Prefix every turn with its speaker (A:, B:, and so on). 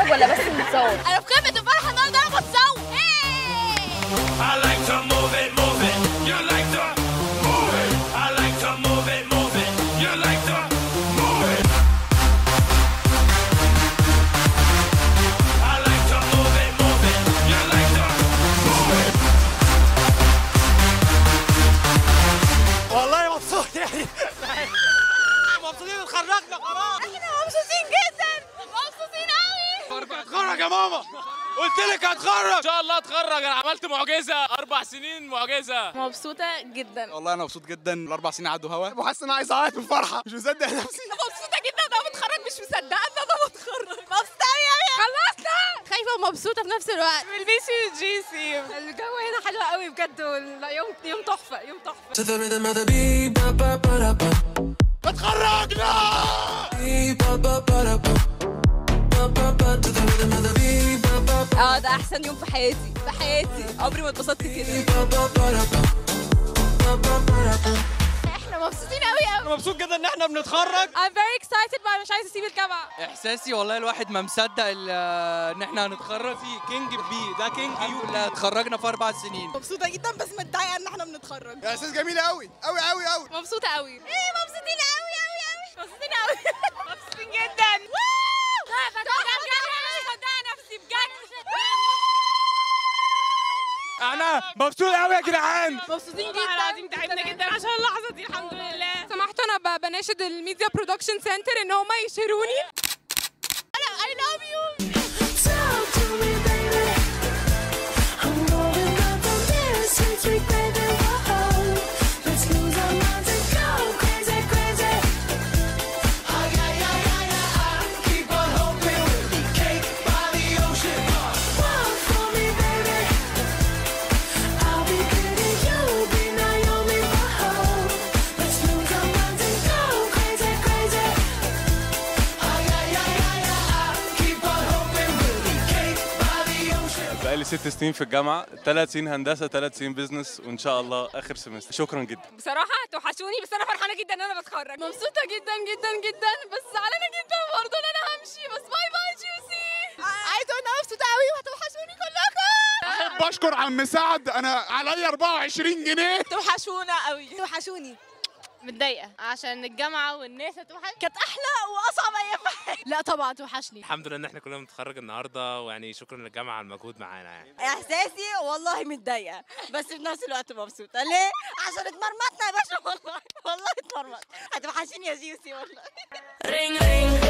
A: بنتخرج ولا بس بنتصور
B: انا في قمه الفرحه النهارده انا بتصور
C: I like to move it, move it. You like to move it. I like to move it, move it. You like to move it. I like to move it, move it. You like to move it.
D: والله مبسوط يعني مبسوطين اتخرجنا خلاص
B: احنا مبسوطين جدا مبسوطين قوي
D: اتخرج يا ماما قلت لك هتخرج
E: ان شاء الله اتخرج انا عملت معجزه اربع سنين معجزه
A: مبسوطة جدا
D: والله انا مبسوط جدا الاربع سنين عدوا هوا وحاسس ان انا عايز اعيط من الفرحه مش مصدق نفسي
B: مبسوطه جدا ان انا بتخرج مش مصدقه ان انا بتخرج مبسوطه قوي خلصنا خايفه ومبسوطه في نفس الوقت
A: بلبسي جي سي الجو هنا حلو قوي بجد يوم يوم تحفة يوم تحفة
F: To the rhythm of the beat, ba ba ba da ba.
D: اتخرجنا
F: Beat, ba ba ba da ba. Ba ba ba to the rhythm of the beat, ba ba ba.
A: اه ده احسن يوم في حياتي في حياتي عمري ما اتبسطت كده
F: Ba ba ba da ba. Ba ba ba da ba.
B: احنا مبسوطين قوي قوي
D: انا مبسوط جدا ان احنا بنتخرج
A: I'm very excited بقى مش عايزة اسيب الجامعة
G: احساسي والله الواحد ما مصدق ال- ان احنا هنتخرج
D: في كينج بي ده كينج
G: الحمد لله اتخرجنا في اربع سنين
A: مبسوطة جدا بس متضايقة ان احنا بنتخرج
D: احساس جميل قوي قوي قوي قوي
A: مبسوطة قوي
B: ايه مبسوطين قوي قوي قوي
A: مبسوطين قوي مبسوطين جدا نفسي بجد
D: انا مبسوط قوي يا جدعان
A: مبسوطين جدا العظيم تعبنا جدا عشان اللحظة دي الحمد لله سمحتوا انا ب- بناشد الميديا برودكشن سنتر ان هم يشيروني
B: I love you
H: Talk to me, baby. I'm going up from there since we craving for home. Let's lose our minds and go crazy, crazy. Walk for me, baby. I'll be pretty, you'll be Naomi Mahone. Let's lose our minds and go crazy, crazy.
I: بقالي ست سنين في الجامعة ثلاث سنين هندسة ثلاث سنين بيزنس وإن شاء الله آخر سمستر شكرا جدا
A: بصراحة توحشوني بس أنا فرحانة جدا إن أنا بتخرج مبسوطة جدا جدا جدا بس زعلانة جدا برضه إن أنا همشي بس باي باي جوسي
B: عايزه اقول انا مبسوطه قوي وهتوحشوني كلكم
D: احب اشكر عم سعد انا عليا 24 جنيه
A: توحشونا قوي توحشوني
B: متضايقه عشان الجامعه والناس هتوحش
A: كانت أحلى وأصعب أيام في حياتي
B: لا طبعا توحشني
E: الحمد لله ان احنا كلنا بنتخرج النهارده ويعني شكرا للجامعه على المجهود معانا يعني
A: إحساسي والله متضايقة بس في نفس الوقت مبسوطة ليه؟ عشان اتمرمطنا يا باشا والله والله اتمرمط هتوحشيني يا جيوسي والله
F: Ring ring.